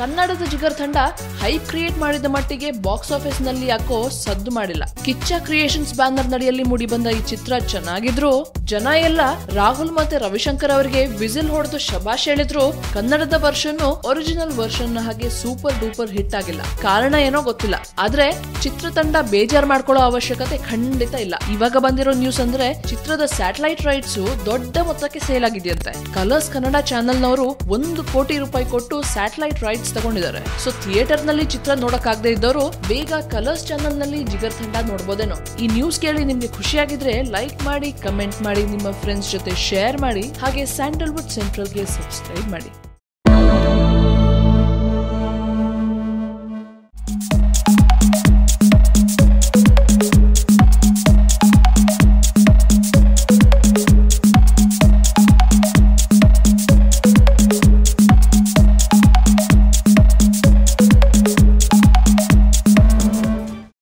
ಕನ್ನಡದ ಜಿಗರ್ ತಂಡ hype create ಮಾಡಿದ ಮಟ್ಟಿಗೆ ಬಾಕ್ಸ್ ಆಫೀಸ್ ನಲ್ಲಿ ಯಾಕೋ ಸದ್ದು ಮಾಡಿಲ್ಲ ಕಿಚ್ಚ ಕ್ರಿಯೇಷನ್ಸ್ ಬ್ಯಾನರ್ ನಡಿಯಲ್ಲಿ ಮೂಡಿ ಬಂದ ಈ ಚಿತ್ರ ಚೆನ್ನಾಗಿದ್ರು ಜನ ಎಲ್ಲ ರಾಹುಲ್ ಮತ್ತೆ ರವಿಶಂಕರ್ ಅವರಿಗೆ ವಿಸಿಲ್ ಹೊಡೆದು ಶಬಾಷ್ ಹೇಳಿದ್ರು ಕನ್ನಡದ ವರ್ಷನ್ ಒರಿಜಿನಲ್ ವರ್ಷನ್ ಹಾಗೆ ಸೂಪರ್ ಡೂಪರ್ ಹಿಟ್ ಆಗಿಲ್ಲ ಕಾರಣ ಏನೋ ಗೊತ್ತಿಲ್ಲ ಆದ್ರೆ ಚಿತ್ರತಂಡ ಬೇಜಾರ್ ಮಾಡ್ಕೊಳ್ಳೋ ಅವಶ್ಯಕತೆ ಖಂಡಿತ ಇಲ್ಲ ಇವಾಗ ಬಂದಿರೋ ನ್ಯೂಸ್ ಅಂದ್ರೆ ಚಿತ್ರದ ಸ್ಯಾಟಲೈಟ್ ರೈಟ್ಸ್ ದೊಡ್ಡ ಮೊತ್ತಕ್ಕೆ ಸೇಲ್ ಆಗಿದೆಯಂತೆ ಕಲರ್ಸ್ ಕನ್ನಡ ಚಾನೆಲ್ ನವರು ಒಂದು ಕೋಟಿ ರೂಪಾಯಿ ಕೊಟ್ಟು ಸ್ಯಾಟಲೈಟ್ ರೈಟ್ಸ್ ತಗೊಂಡಿದ್ದಾರೆ ಸೊ ಥಿಯೇಟರ್ ನಲ್ಲಿ ಚಿತ್ರ ನೋಡಕ್ಕಾಗದೇ ಇದ್ದವರು ಬೇಗ ಕಲರ್ಸ್ ಚಾನೆಲ್ ನಲ್ಲಿ ಜಿಗರ್ ತಂಡ ನೋಡ್ಬೋದೇನೋ ಈ ನ್ಯೂಸ್ ಕೇಳಿ ನಿಮ್ಗೆ ಖುಷಿಯಾಗಿದ್ರೆ ಲೈಕ್ ಮಾಡಿ ಕಮೆಂಟ್ ಮಾಡಿ ನಿಮ್ಮ ಫ್ರೆಂಡ್ಸ್ ಜೊತೆ ಶೇರ್ ಮಾಡಿ ಹಾಗೆ ಸ್ಯಾಂಡಲ್ವುಡ್ ಸೆಂಟ್ರಲ್ಗೆ ಸಬ್ಸ್ಕ್ರೈಬ್ ಮಾಡಿ